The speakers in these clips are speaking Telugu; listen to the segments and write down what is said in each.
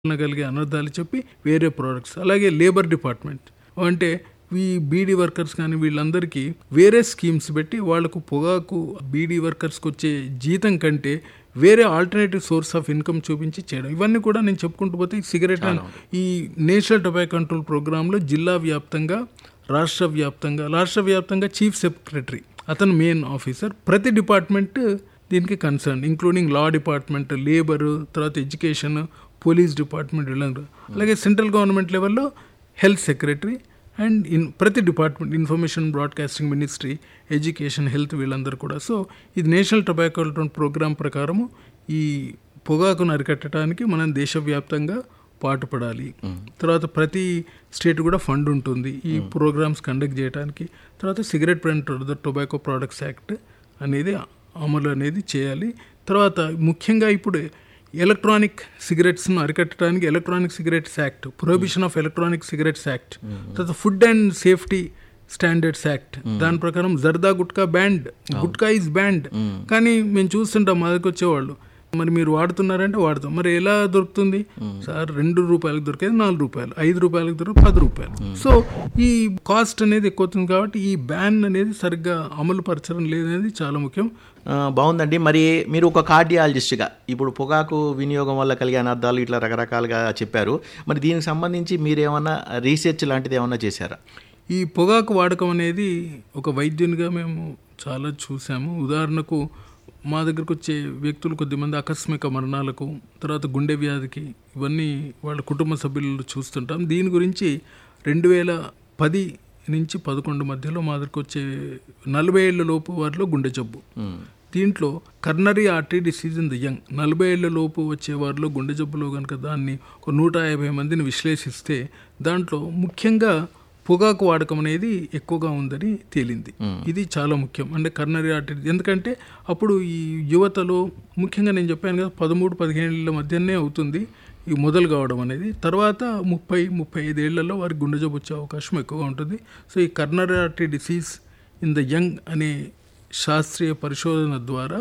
కలిగే అనర్థాలు చెప్పి వేరే ప్రోడక్ట్స్ అలాగే లేబర్ డిపార్ట్మెంట్ అంటే ఈ బీడీ వర్కర్స్ కానీ వీళ్ళందరికీ వేరే స్కీమ్స్ పెట్టి వాళ్ళకు పొగాకు బీడీ వర్కర్స్కి వచ్చే జీతం కంటే వేరే ఆల్టర్నేటివ్ సోర్స్ ఆఫ్ ఇన్కమ్ చూపించి చేయడం ఇవన్నీ కూడా నేను చెప్పుకుంటూ పోతే ఈ సిగరెట్ అండ్ ఈ నేషనల్ టొబాకో కంట్రోల్ ప్రోగ్రాంలో జిల్లా వ్యాప్తంగా రాష్ట్ర వ్యాప్తంగా రాష్ట్ర వ్యాప్తంగా చీఫ్ సెక్రటరీ అతను మెయిన్ ఆఫీసర్ ప్రతి డిపార్ట్మెంట్ దీనికి concern including law department labour తర్వాత ఎడ్యుకేషన్ పోలీస్ డిపార్ట్మెంట్ వీళ్ళందరూ అలాగే సెంట్రల్ గవర్నమెంట్ లెవెల్లో హెల్త్ సెక్రటరీ అండ్ ఇన్ ప్రతి department information broadcasting ministry education health వీళ్ళందరూ కూడా సో ఇది నేషనల్ టొబాకో కంట్రోల్ ప్రోగ్రామ్ ప్రకారము ఈ పొగాకును అరికట్టడానికి మనం దేశవ్యాప్తంగా పాటుపడాలి తర్వాత ప్రతి స్టేట్ కూడా ఫండ్ ఉంటుంది ఈ ప్రోగ్రామ్స్ కండక్ట్ చేయడానికి తర్వాత cigarette and tobacco products act అనేది అమలు అనేది చేయాలి తర్వాత ముఖ్యంగా ఇప్పుడు ఎలక్ట్రానిక్ సిగరెట్స్ను అరికట్టడానికి electronic cigarettes act prohibition of electronic cigarettes act తర్వాత food and safety standards act దాని ప్రకారం zarda gutka banned gutka is banned కానీ మేము చూస్తుంటాం మా దగ్గరకు వచ్చేవాళ్ళు మరి మీరు వాడుతున్నారంటే వాడతాం మరి ఎలా దొరుకుతుంది సార్ రెండు రూపాయలకు దొరికేది నాలుగు రూపాయలు ఐదు రూపాయలకు దొరికి పది రూపాయలు సో ఈ కాస్ట్ అనేది ఎక్కువ అవుతుంది కాబట్టి ఈ బ్యాన్ అనేది సరిగ్గా అమలు పరచడం లేదనేది చాలా ముఖ్యం ఆ, బాగుందండి మరి మీరు ఒక కార్డియాలజిస్ట్గా ఇప్పుడు పొగాకు వినియోగం వల్ల కలిగే అనర్థాలు ఇట్లా రకరకాలుగా చెప్పారు మరి దీనికి సంబంధించి మీరు ఏమన్నా రీసెర్చ్ లాంటిది ఏమన్నా చేశారా ఈ పొగాకు వాడకం అనేది ఒక వైద్యునిగా మేము చాలా చూసాము ఉదాహరణకు మా దగ్గరకు వచ్చే వ్యక్తులు కొద్దిమంది ఆకస్మిక మరణాలకు తర్వాత గుండె వ్యాధికి ఇవన్నీ వాళ్ళ కుటుంబ సభ్యులు చూస్తుంటాం దీని గురించి రెండు వేల పది నుంచి పదకొండు మధ్యలో మా దగ్గరకు వచ్చే నలభై ఏళ్ళ లోపు వారిలో గుండె జబ్బు దీంట్లో coronary artery disease in the young నలభై ఏళ్ల లోపు వచ్చే వారిలో గుండె జబ్బులో కనుక దాన్ని ఒక నూట యాభై మందిని విశ్లేషిస్తే దాంట్లో ముఖ్యంగా పొగాకు వాడకం అనేది ఎక్కువగా ఉందని తేలింది ఇది చాలా ముఖ్యం అంటే కర్నరీ ఆర్టరీ ఎందుకంటే అప్పుడు ఈ యువతలో ముఖ్యంగా నేను చెప్పాను కదా పదమూడు పదిహేనేళ్ళ మధ్యనే అవుతుంది ఈ మొదలు కావడం అనేది తర్వాత ముప్పై ముప్పై ఐదేళ్లలో వారికి గుండె జబ్బు వచ్చే అవకాశం ఎక్కువగా ఉంటుంది సో ఈ coronary artery disease in the young అనే శాస్త్రీయ పరిశోధన ద్వారా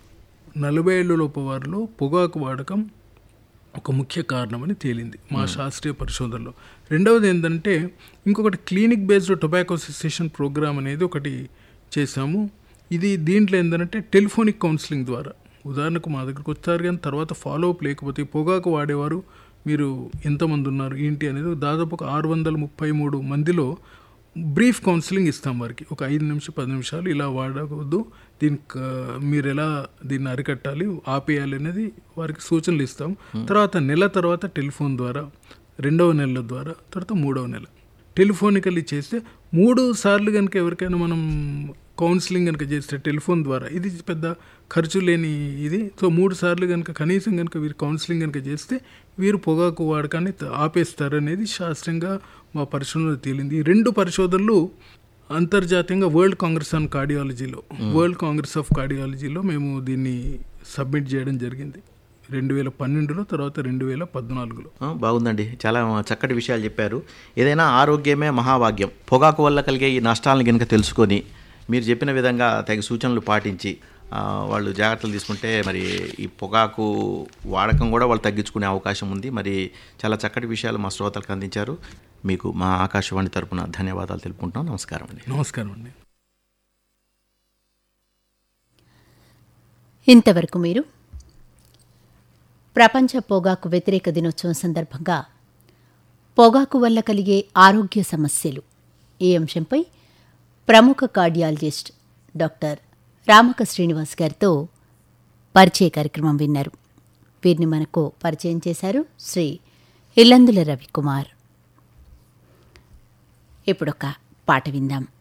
నలభై ఏళ్ళలోపు వారిలో పొగాకు వాడకం ఒక ముఖ్య కారణమని తేలింది మా శాస్త్రీయ పరిశోధనలో రెండవది ఏంటంటే ఇంకొకటి clinic based tobacco cessation program అనేది ఒకటి చేశాము ఇది దీంట్లో ఏంటంటే టెలిఫోనిక్ కౌన్సిలింగ్ ద్వారా ఉదాహరణకు మా దగ్గరకు వచ్చారు కానీ తర్వాత ఫాలో అప్ లేకపోతే ఈ పొగాకు వాడేవారు మీరు ఎంతమంది ఉన్నారు ఏంటి అనేది దాదాపు ఒక ఆరు వందల ముప్పై మూడు మందిలో బ్రీఫ్ కౌన్సిలింగ్ ఇస్తాం వారికి ఒక ఐదు నిమిషం పది నిమిషాలు ఇలా వాడకూడదు దీనికి ఆ, మీరు ఎలా దీన్ని అరికట్టాలి ఆపేయాలి అనేది వారికి సూచనలు ఇస్తాం తర్వాత నెల తర్వాత టెలిఫోన్ ద్వారా రెండవ నెలల ద్వారా తర్వాత మూడవ నెల టెలిఫోనికల్లీ చేస్తే మూడు సార్లు కనుక ఎవరికైనా మనం కౌన్సిలింగ్ కనుక చేస్తే టెలిఫోన్ ద్వారా ఇది పెద్ద ఖర్చు లేని ఇది సో మూడు సార్లు కనుక కనీసం కనుక వీరు కౌన్సిలింగ్ కనుక చేస్తే వీరు పొగాకు వాడకాన్ని త- ఆపేస్తారనేది శాస్త్రంగా మా పరిశోధనలో తేలింది ఈ రెండు పరిశోధనలు అంతర్జాతీయంగా వరల్డ్ కాంగ్రెస్ ఆన్ కార్డియాలజీలో వరల్డ్ కాంగ్రెస్ ఆఫ్ కార్డియాలజీలో మేము దీన్ని సబ్మిట్ చేయడం జరిగింది రెండు వేల పన్నెండులో తర్వాత రెండు వేల పద్నాలుగులో ఆ, బాగుందండి చాలా చక్కటి విషయాలు చెప్పారు ఏదైనా ఆరోగ్యమే మహాభాగ్యం పొగాకు వల్ల కలిగే ఈ నష్టాలను కనుక తెలుసుకొని మీరు చెప్పిన విధంగా తగిన సూచనలు పాటించి ఆ, వాళ్ళు జాగ్రత్తలు తీసుకుంటే మరి ఈ పొగాకు వాడకం కూడా వాళ్ళు తగ్గించుకునే అవకాశం ఉంది మరి చాలా చక్కటి విషయాలు మా శ్రోతలకు అందించారు మీకు మా ఆకాశవాణి తరపున ధన్యవాదాలు తెలుపుకుంటున్నాం నమస్కారం అండి నమస్కారం అండి ఇంతవరకు మీరు ప్రపంచ పొగాకు వ్యతిరేక దినోత్సవం సందర్భంగా పొగాకు వల్ల కలిగే ఆరోగ్య సమస్యలు ఈ అంశంపై ప్రముఖ కార్డియాలజిస్ట్ డాక్టర్ రామక శ్రీనివాస్ గారితో పరిచయ కార్యక్రమం విన్నారు వీరిని మనకు పరిచయం చేశారు శ్రీ ఇల్లందుల రవికుమార్ ఇప్పుడొక పాట విందాం